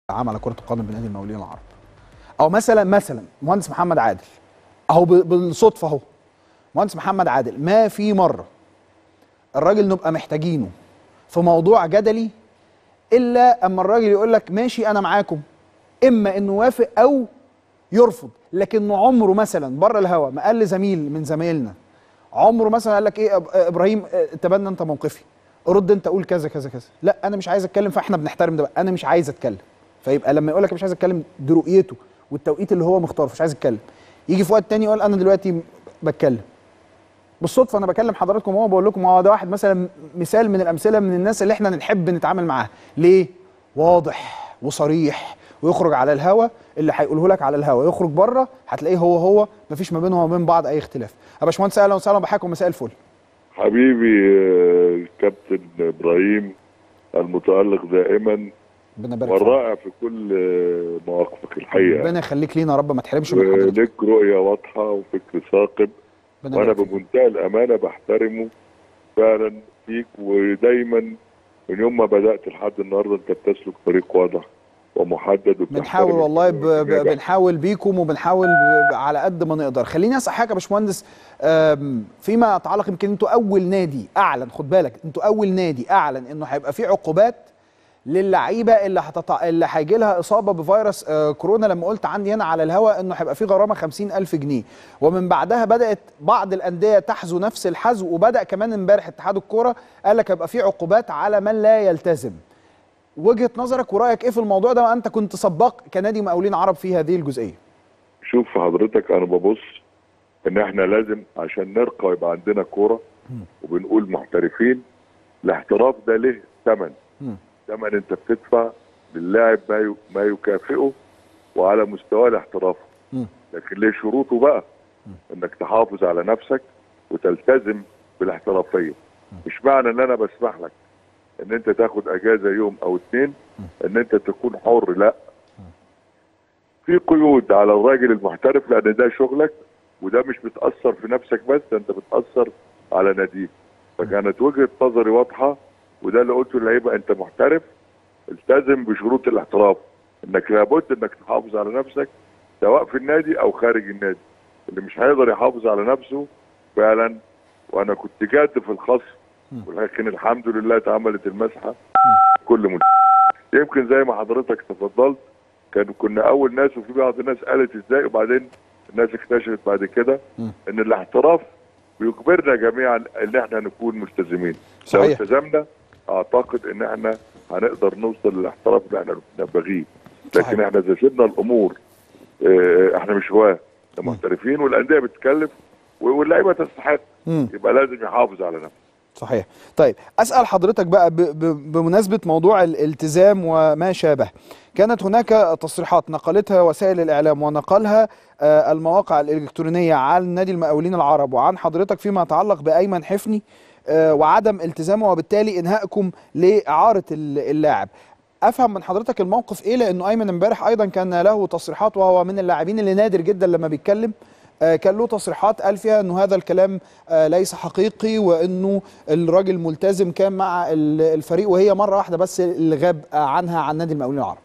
عام على كره القدم بنادي المقاولين العرب او مثلا مثلا مهندس محمد عادل اهو ب- بالصدفه اهو مهندس محمد عادل ما في مره الراجل نبقى محتاجينه في موضوع جدلي الا اما الراجل يقول لك ماشي انا معاكم اما انه يوافق او يرفض لكنه عمره مثلا بره الهوا ما قال لزميل من زمايلنا عمره مثلا قال لك ايه أب- ابراهيم اه، تبنى انت موقفي رد انت قول كذا كذا كذا لا انا مش عايز اتكلم فاحنا بنحترم ده بقى. انا مش عايز اتكلم فيبقى لما يقول لك مش عايز اتكلم دي رؤيته والتوقيت اللي هو مختاره مش عايز اتكلم يجي في وقت تاني يقول انا دلوقتي م- بتكلم بالصدفه انا بكلم حضراتكم وهو بقول لكم هو ده واحد مثلا مثال من الامثله من الناس اللي احنا نحب نتعامل معاها ليه واضح وصريح ويخرج على الهوا اللي هيقوله لك على الهوا يخرج بره هتلاقيه هو هو مفيش ما بينه وما بين بعض اي اختلاف يا باشمهندس اهلا وسهلا بحضراتكم مساء الفل حبيبي آه، كابتن ابراهيم المتالق دائما ربنا يبارك فيك والرائع في كل آه، مواقفك الحقيقه ربنا يخليك لينا يا رب ما تحرمش من حضرتك ولك رؤيه واضحه وفكر ثاقب ربنا وانا يبارك فيك. بمنتهى الامانه بحترمه فعلا فيك ودايما من يوم ما بدات لحد النهارده انت بتسلك طريق واضح ومحدد وبتحترم بنحاول والله ب... ب... الجميع. بنحاول بيكم وبنحاول ب... على قد ما نقدر خليني اسال حاجه يا باشمهندس أم، فيما يتعلق يمكن انتوا اول نادي اعلن خد بالك انتوا اول نادي اعلن انه هيبقى فيه عقوبات للعيبه اللي هتطع... اللي هيجي لها اصابه بفيروس آه كورونا لما قلت عندي هنا على الهواء انه هيبقى فيه غرامه 50000 جنيه ومن بعدها بدات بعض الانديه تحذو نفس الحذو وبدا كمان امبارح اتحاد الكوره قال لك هيبقى فيه عقوبات على من لا يلتزم وجهه نظرك ورايك ايه في الموضوع ده وانت كنت سباق كنادي مقاولين عرب في هذه الجزئيه شوف حضرتك انا ببص ان احنا لازم عشان نرقى يبقى عندنا كوره وبنقول محترفين الاحتراف ده له ثمن مم. ثمن انت بتدفع للاعب ما ي- ما يكافئه وعلى مستوى الاحتراف مم. لكن ليه شروطه بقى انك تحافظ على نفسك وتلتزم بالاحترافيه مش معنى ان انا بسمح لك ان انت تاخد اجازه يوم او اتنين ان انت تكون حر لا في قيود على الراجل المحترف لان ده شغلك وده مش بتاثر في نفسك بس ده انت بتاثر على ناديك فكانت وجهه نظري واضحه وده اللي قلته للعيبه انت محترف التزم بشروط الاحتراف انك لابد انك تحافظ على نفسك سواء في النادي او خارج النادي اللي مش هيقدر يحافظ على نفسه فعلا وانا كنت جاد في الخصم ولكن الحمد لله اتعملت المسحه كل مد... يمكن زي ما حضرتك تفضلت كان كنا اول ناس وفي بعض الناس قالت ازاي وبعدين الناس اكتشفت بعد كده مم. ان الاحتراف بيجبرنا جميعا ان احنا نكون ملتزمين لو صحيح. التزمنا اعتقد ان احنا هنقدر نوصل للاحتراف اللي احنا نبغيه لكن صحيح. احنا اذا سيبنا الامور اه، احنا مش هواه احنا محترفين والانديه بتتكلف واللعيبه تستحق مم. يبقى لازم يحافظ على نفسه صحيح طيب اسال حضرتك بقى ب... ب... بمناسبه موضوع الالتزام وما شابه كانت هناك تصريحات نقلتها وسائل الاعلام ونقلها آه، المواقع الالكترونيه عن نادي المقاولين العرب وعن حضرتك فيما يتعلق بايمن حفني آه، وعدم التزامه وبالتالي انهائكم لاعاره ال- اللاعب افهم من حضرتك الموقف ايه لانه ايمن امبارح ايضا كان له تصريحات وهو من اللاعبين اللي نادر جدا لما بيتكلم آه، كان له تصريحات قال فيها انه هذا الكلام آه، ليس حقيقي وانه الراجل ملتزم كان مع ال- الفريق وهي مره واحده بس اللي غاب آه، عنها عن نادي المقاولين العرب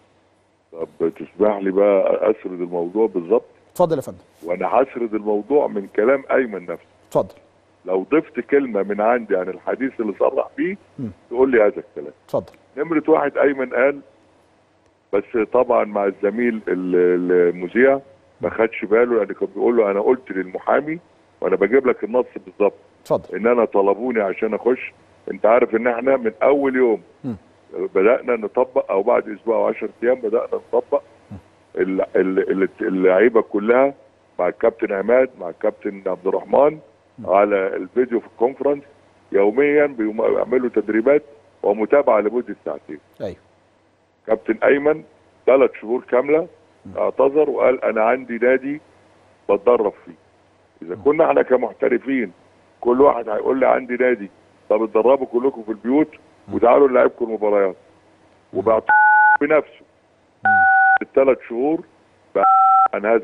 طب تسمح لي بقى اسرد الموضوع بالظبط اتفضل يا فندم وانا هسرد الموضوع من كلام ايمن نفسه اتفضل لو ضفت كلمه من عندي عن الحديث اللي صرح فيه مم. تقول لي هذا الكلام اتفضل نمرة واحد أيمن قال بس طبعا مع الزميل ال- المذيع ما خدش باله لأن كان بيقول له أنا قلت للمحامي وأنا بجيب لك النص بالظبط اتفضل إن أنا طلبوني عشان أخش أنت عارف إن إحنا من أول يوم مم. بدأنا نطبق أو بعد أسبوع أو 10 أيام بدأنا نطبق ال- ال- ال- اللعيبة كلها مع الكابتن عماد مع الكابتن عبد الرحمن على الفيديو في الكونفرنس يوميا بيعملوا تدريبات ومتابعة لمدة ساعتين ايوه كابتن ايمن ثلاث شهور كامله اعتذر وقال انا عندي نادي بتدرب فيه اذا كنا احنا كمحترفين كل واحد هيقول لي عندي نادي طب اتدربوا كلكم في البيوت وتعالوا نلعبكم المباريات وبعتذر بنفسه الثلاث شهور بقى عن هذا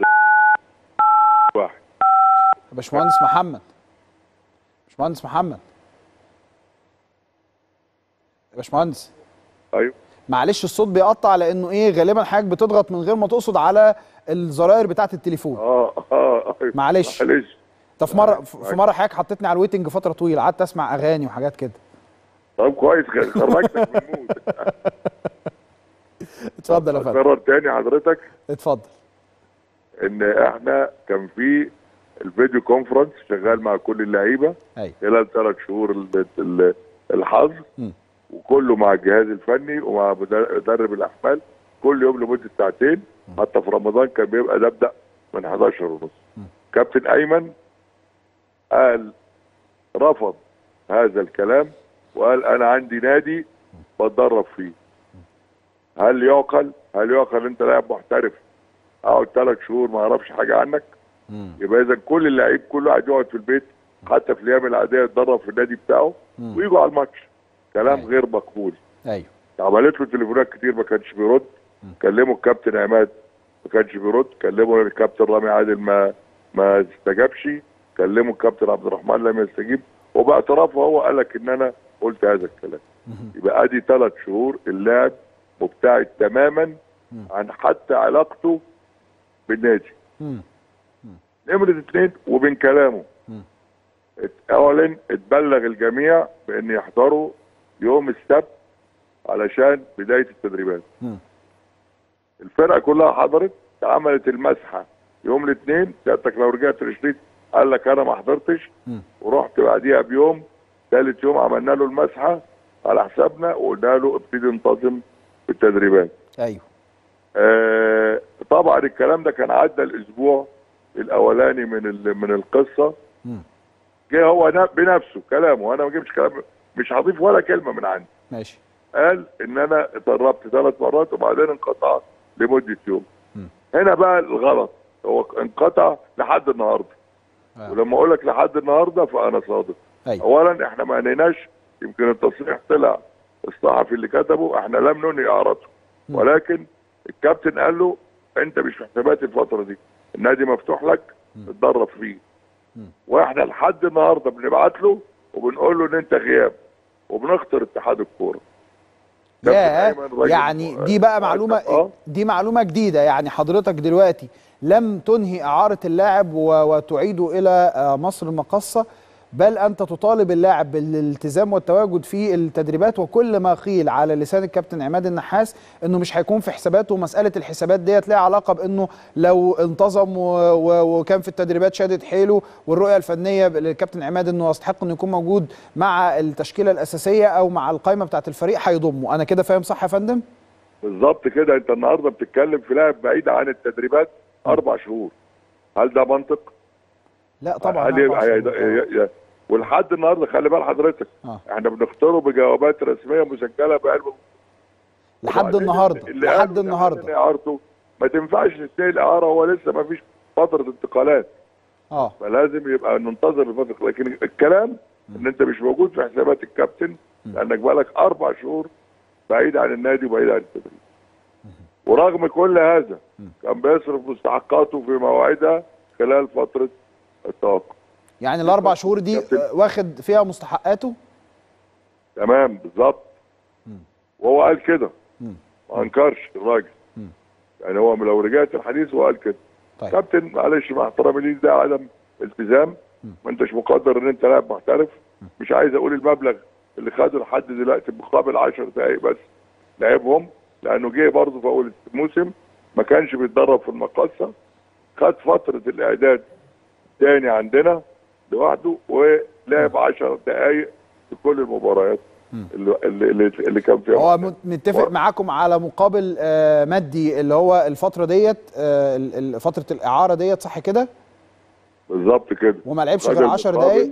واحد يا باشمهندس محمد باشمهندس محمد يا باشمهندس ايوه معلش الصوت بيقطع لانه ايه غالبا حضرتك بتضغط من غير ما تقصد على الزراير بتاعه التليفون اه اه معلش. معلش طب في مره في مره حضرتك حطيتني على الويتنج فتره طويله قعدت اسمع اغاني وحاجات كده طب كويس خرجتك من المود اتفضل يا فندم اكرر تاني حضرتك اتفضل ان احنا كان في الفيديو كونفرنس شغال مع كل اللعيبه ايوه خلال ثلاث شهور ال- ال- الحظر مم. وكله مع الجهاز الفني ومع مدر- مدرب الاحمال كل يوم لمده ساعتين حتى في رمضان كان بيبقى نبدا من 11 ونص كابتن ايمن قال رفض هذا الكلام وقال انا عندي نادي بتدرب فيه هل يعقل هل يعقل انت لاعب محترف اقعد ثلاث شهور ما اعرفش حاجه عنك مم. يبقى اذا كل اللعيب كل واحد يقعد في البيت حتى في الايام العاديه يتدرب في النادي بتاعه مم. ويجوا على الماتش كلام أيوة. غير مقبول ايوه عملت له تليفونات كتير ما كانش بيرد كلموا الكابتن عماد ما كانش بيرد كلموا الكابتن رامي عادل ما ما استجابش كلموا الكابتن عبد الرحمن لم يستجيب وباعترافه هو قال لك ان انا قلت هذا الكلام يبقى ادي ثلاث شهور اللاعب مبتعد تماما عن حتى علاقته بالنادي مم. نمرة اثنين وبين كلامه مم. اعلن اتبلغ الجميع بان يحضروا يوم السبت علشان بداية التدريبات مم. الفرقة كلها حضرت عملت المسحة يوم الاثنين سيادتك لو رجعت للشريط قال لك انا ما حضرتش مم. ورحت بعديها بيوم ثالث يوم عملنا له المسحة على حسابنا وقلنا له ابتدي انتظم في التدريبات ايوه آه، طبعا الكلام ده كان عدى الاسبوع الاولاني من ال- من القصه مم. جه هو نا- بنفسه كلامه انا ما جبتش كلام مش هضيف ولا كلمه من عندي ماشي قال ان انا اتدربت ثلاث مرات وبعدين انقطعت لمده يوم مم. هنا بقى الغلط هو انقطع لحد النهارده آه. ولما اقول لك لحد النهارده فانا صادق ايوه اولا احنا ما نهيناش يمكن التصريح طلع الصحفي اللي كتبه احنا لم ننهي اعراضه ولكن الكابتن قال له انت مش في حسابات الفتره دي النادي مفتوح لك اتدرب فيه واحنا لحد النهارده بنبعت له وبنقول له ان انت غياب وبنخطر اتحاد الكوره كابتن يا أيمن راجل يعني دي بقى معلومه اه دي معلومه جديده يعني حضرتك دلوقتي لم تنهي اعاره اللاعب و- وتعيده الى آه، مصر المقصه بل انت تطالب اللاعب بالالتزام والتواجد في التدريبات وكل ما قيل على لسان الكابتن عماد النحاس انه مش هيكون في حساباته مساله الحسابات ديت ليها علاقه بانه لو انتظم و... و... وكان في التدريبات شادد حيله والرؤيه الفنيه للكابتن عماد انه يستحق انه يكون موجود مع التشكيله الاساسيه او مع القائمه بتاعه الفريق هيضمه انا كده فاهم صح يا فندم بالظبط كده انت النهارده بتتكلم في لاعب بعيد عن التدريبات اربع شهور هل ده منطق؟ لا طبعا هل أربع يبقى شهور. ي- ي- ولحد النهارده خلي بال حضرتك آه. احنا بنختاره بجوابات رسميه مسجله بقلب لحد وبعدين النهارده اللي لحد قالوا إن النهارده اعارته ما تنفعش تنتهي اعاره هو لسه ما فيش فتره انتقالات اه فلازم يبقى ننتظر الفتره لكن الكلام ان انت مش موجود في حسابات الكابتن لانك بقالك اربع شهور بعيد عن النادي وبعيد عن التدريب ورغم كل هذا كان بيصرف مستحقاته في مواعيدها خلال فتره التوقف يعني الاربع شهور دي كابتن. آه، واخد فيها مستحقاته تمام بالظبط وهو قال كده مم. ما انكرش الراجل مم. يعني هو لو رجعت الحديث هو قال كده طيب كابتن معلش مع احترامي ليك ده عدم التزام ما انتش مقدر ان انت لاعب محترف مش عايز اقول المبلغ اللي خده لحد دلوقتي مقابل 10 دقايق بس لعبهم لانه جه برضه في اول الموسم ما كانش بيتدرب في المقصه خد فتره الاعداد تاني عندنا لوحده ولعب 10 دقايق في كل المباريات اللي, اللي, اللي كان فيها هو محترف. مت- متفق معاكم على مقابل آه، مادي اللي هو الفتره ديت آه، ال- ال- فتره الاعاره ديت صح كده بالظبط كده وما لعبش غير راجل 10 مقابل- دقايق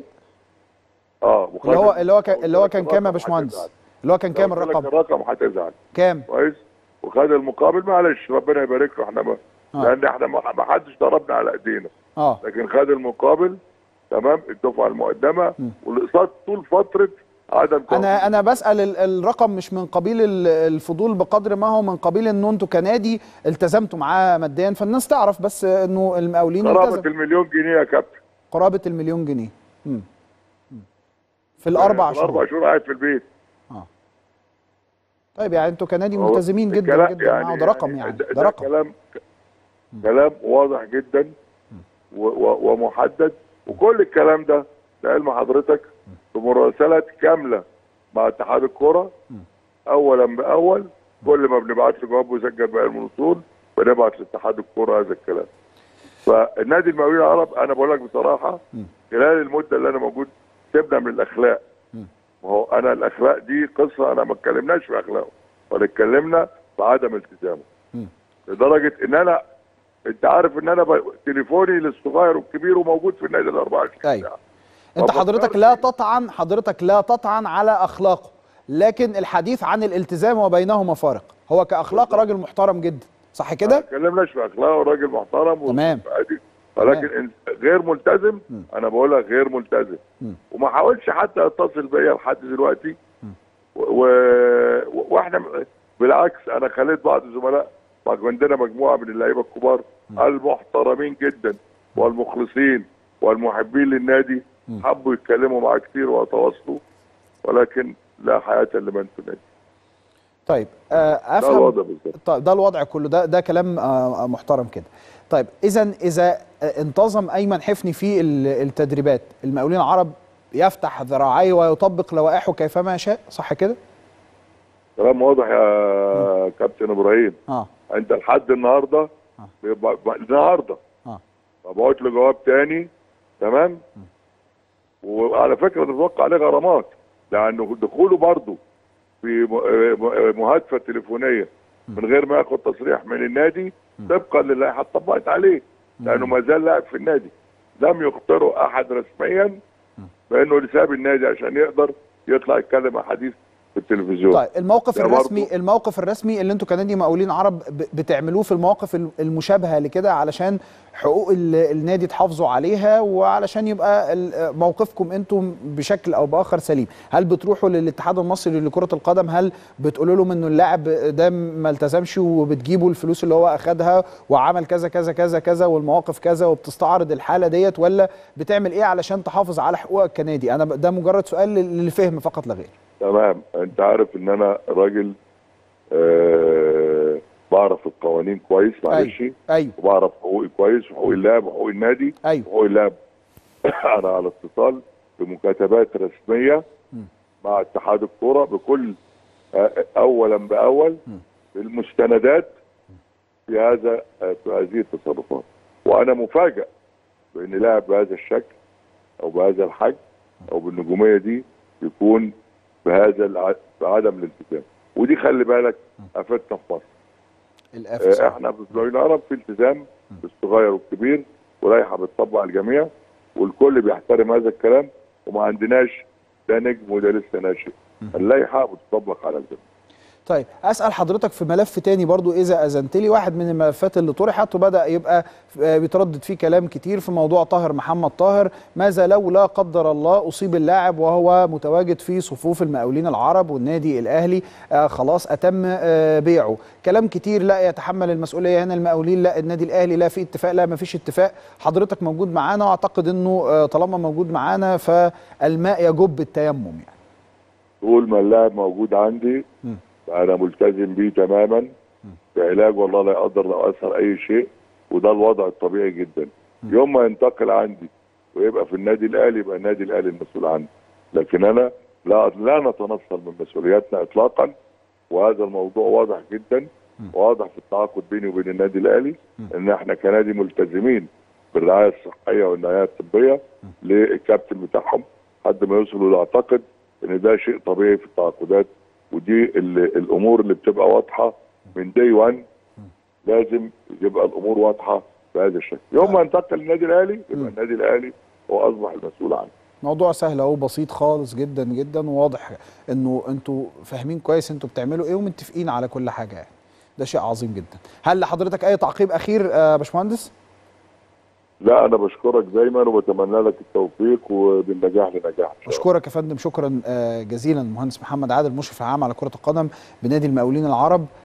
اه اللي هو وخد- اللي هو كان اللي هو كان الرقم كام يا هتزعل. باشمهندس اللي هو كان كام لو قلت لك الرقم الرقم هتزعل كام كويس وخد المقابل معلش ربنا يبارك له احنا ما آه. لان احنا ما ما حدش ضربنا على ايدينا اه لكن خد المقابل تمام الدفعه المقدمه والاقساط طول فتره عدم انا انا بسال ال- الرقم مش من قبيل ال- الفضول بقدر ما هو من قبيل انه انتوا كنادي التزمتوا معاه ماديا فالناس تعرف بس انه المقاولين قرابه التزم المليون جنيه يا كابتن قرابه المليون جنيه مم. مم. في الاربع في الاربع شهور شهور قاعد في البيت اه طيب يعني انتوا كنادي هو ملتزمين جدا الكلام جدا معاه وده رقم يعني ده, ده ده رقم كلام كلام واضح جدا و و ومحدد وكل الكلام ده ده علم حضرتك بمراسلات كامله مع اتحاد الكره اولا باول كل ما بنبعت له جواب مسجل بعلم الوصول بنبعت لاتحاد الكره هذا الكلام فالنادي المقاولين العرب انا بقول لك بصراحه خلال المده اللي انا موجود سيبنا من الاخلاق ما هو انا الاخلاق دي قصه انا ما اتكلمناش في اخلاقه ولا اتكلمنا في عدم التزامه لدرجه ان انا انت عارف ان انا ب... تليفوني للصغير والكبير وموجود في النادي ال 24 أيوة. ساعه انت ما حضرتك بفكرش. لا تطعن حضرتك لا تطعن على اخلاقه لكن الحديث عن الالتزام وبينهما فارق هو كاخلاق راجل محترم جدا صح ما كده اتكلمناش في اخلاقه راجل محترم تمام. وعادي. ولكن إن- غير ملتزم انا بقول لك غير ملتزم وما حاولش حتى يتصل بيا لحد دلوقتي و... و... واحنا م- بالعكس انا خليت بعض الزملاء عندنا مجموعه من اللعيبه الكبار المحترمين جدا والمخلصين والمحبين للنادي حبوا يتكلموا معاه كتير ويتواصلوا ولكن لا حياه لمن في النادي طيب آه، ده افهم الوضع بالظبط طيب ده الوضع كله ده ده كلام آه، آه، محترم كده طيب اذا اذا آه، انتظم ايمن حفني في ال- التدريبات المقاولين العرب يفتح ذراعيه ويطبق لوائحه كيفما يشاء صح كده كلام واضح يا كابتن ابراهيم اه انت لحد النهارده بيبقى- بيبقى- النهارده اه ببعت له جواب تاني تمام وعلى فكره نتوقع عليه غرامات لانه دخوله برضه في م- م- مهاتفه تليفونيه من غير ما ياخد تصريح من النادي طبقا للائحه اتطبقت عليه لانه ما زال لاعب في النادي لم يخطره احد رسميا بانه لساب النادي عشان يقدر يطلع يتكلم احاديث في التلفزيون طيب الموقف ده الرسمي برضو- الموقف الرسمي اللي انتوا كنادي مقاولين عرب ب- بتعملوه في المواقف ال- المشابهه لكده علشان حقوق ال- النادي تحافظوا عليها وعلشان يبقى ال- موقفكم انتم بشكل او باخر سليم هل بتروحوا للاتحاد المصري لكره القدم هل بتقولوا لهم انه اللاعب ده ما التزمش وبتجيبوا الفلوس اللي هو اخدها وعمل كذا كذا كذا كذا والمواقف كذا وبتستعرض الحاله ديت ولا بتعمل ايه علشان تحافظ على حقوقك كنادي انا ب- ده مجرد سؤال لل- للفهم فقط لا غير تمام انت عارف ان انا راجل آه بعرف القوانين كويس معلش ايوه وبعرف حقوقي كويس وحقوق اللاعب وحقوق النادي ايوه وحقوق اللاعب انا على اتصال بمكاتبات رسميه مع اتحاد الكوره بكل آه، اولا باول بالمستندات في هذا آه، في هذه التصرفات وانا مفاجئ بان لاعب بهذا الشكل او بهذا الحجم او بالنجوميه دي يكون بهذا الع... بعدم الالتزام ودي خلي بالك افتنا في مصر الافس آه، احنا في الدوري العرب في التزام بالصغير والكبير ولائحه بتطبق على الجميع والكل بيحترم هذا الكلام وما عندناش ده نجم وده لسه ناشئ اللائحه بتطبق على الجميع طيب اسال حضرتك في ملف تاني برضو اذا اذنت لي واحد من الملفات اللي طرحت وبدا يبقى آه، بيتردد فيه كلام كتير في موضوع طاهر محمد طاهر ماذا لو لا قدر الله اصيب اللاعب وهو متواجد في صفوف المقاولين العرب والنادي الاهلي آه خلاص اتم آه بيعه كلام كتير لا يتحمل المسؤوليه هنا المقاولين لا النادي الاهلي لا في اتفاق لا ما فيش اتفاق حضرتك موجود معانا واعتقد انه آه طالما موجود معانا فالماء يجب التيمم يعني طول ما اللاعب موجود عندي انا ملتزم بيه تماما بعلاج والله لا يقدر لا اثر اي شيء وده الوضع الطبيعي جدا يوم ما ينتقل عندي ويبقى في النادي الاهلي يبقى النادي الاهلي المسؤول عنه لكن انا لا لا نتنصل من مسؤولياتنا اطلاقا وهذا الموضوع واضح جدا واضح في التعاقد بيني وبين النادي الاهلي ان احنا كنادي ملتزمين بالرعايه الصحيه والعنايه الطبيه للكابتن بتاعهم لحد ما يوصلوا لاعتقد ان ده شيء طبيعي في التعاقدات ودي ال- الامور اللي بتبقى واضحه من دي 1 لازم يبقى الامور واضحه بهذا الشكل يوم ما انتقل النادي الاهلي يبقى النادي الاهلي هو اصبح المسؤول عنه موضوع سهل اهو بسيط خالص جدا جدا وواضح انه انتوا فاهمين كويس انتوا بتعملوا ايه ومتفقين على كل حاجه يعني ده شيء عظيم جدا هل لحضرتك اي تعقيب اخير آه، يا باشمهندس لا انا بشكرك دايما وبتمنى لك التوفيق وبالنجاح لنجاح إن شاء الله. اشكرك يا فندم شكرا آه، جزيلا المهندس محمد عادل مشرف عام على كره القدم بنادي المقاولين العرب